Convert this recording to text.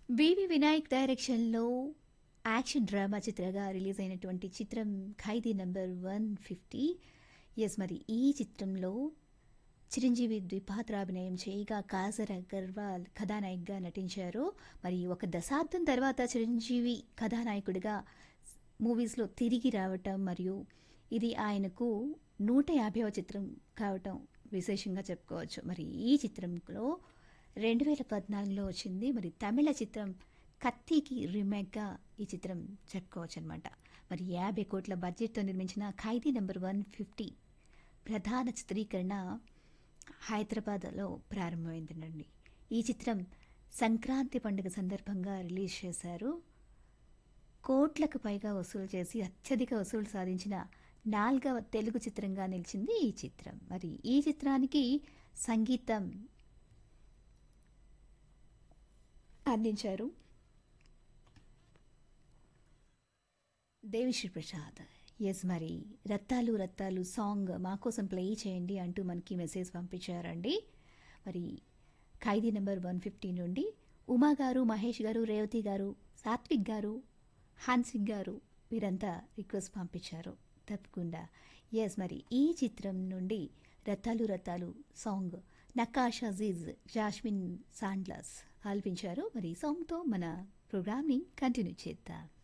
వివి వినాయక్ డైరెక్షన్లో action drama చిత్రగా release అయినటువంటి చిత్రం ఖైదీ నంబర్ వన్ ఫిఫ్టీ ఎస్ మరి ఈ చిత్రంలో చిరంజీవి ద్విపాత్రాభినయం చేయగా కాజర్ అగర్వాల్ కథానాయకుగా నటించారు మరి ఒక దశాబ్దం తర్వాత చిరంజీవి కథానాయకుడిగా మూవీస్లో తిరిగి రావటం మరియు ఇది ఆయనకు నూట యాభైవ చిత్రం కావటం విశేషంగా చెప్పుకోవచ్చు మరి ఈ చిత్రంలో రెండు వేల పద్నాలుగులో వచ్చింది మరి తమిళ చిత్రం కత్తికి రీమేక్గా ఈ చిత్రం చెప్పుకోవచ్చు అనమాట మరి యాభై కోట్ల బడ్జెట్తో నిర్మించిన ఖైదీ నెంబర్ వన్ ఫిఫ్టీ ప్రధాన చిత్రీకరణ హైదరాబాద్లో ప్రారంభమైందండి ఈ చిత్రం సంక్రాంతి పండుగ సందర్భంగా రిలీజ్ చేశారు కోట్లకు పైగా వసూలు చేసి అత్యధిక వసూలు సాధించిన నాలుగవ తెలుగు చిత్రంగా నిలిచింది ఈ చిత్రం మరి ఈ చిత్రానికి సంగీతం అందించారు దేవిశ్రీ ప్రసాద్ ఎస్ మరి రత్తాలు రత్తాలు సాంగ్ మా కోసం ప్లే చేయండి అంటూ మనకి మెసేజ్ పంపించారండి మరి ఖైదీ నెంబర్ వన్ ఫిఫ్టీ నుండి ఉమా గారు మహేష్ గారు రేవతి గారు సాత్విక్ గారు హాన్సిక్ గారు వీరంతా రిక్వెస్ట్ పంపించారు తప్పకుండా ఎస్ మరి ఈ చిత్రం నుండి రత్తాలు రత్తాలు సాంగ్ నకాష్ అజీజ్ జాస్మిన్ సాండ్లస్ ఆల్పించారు మరి ఈ సాంగ్తో మన ప్రోగ్రామ్ని కంటిన్యూ చేద్దాం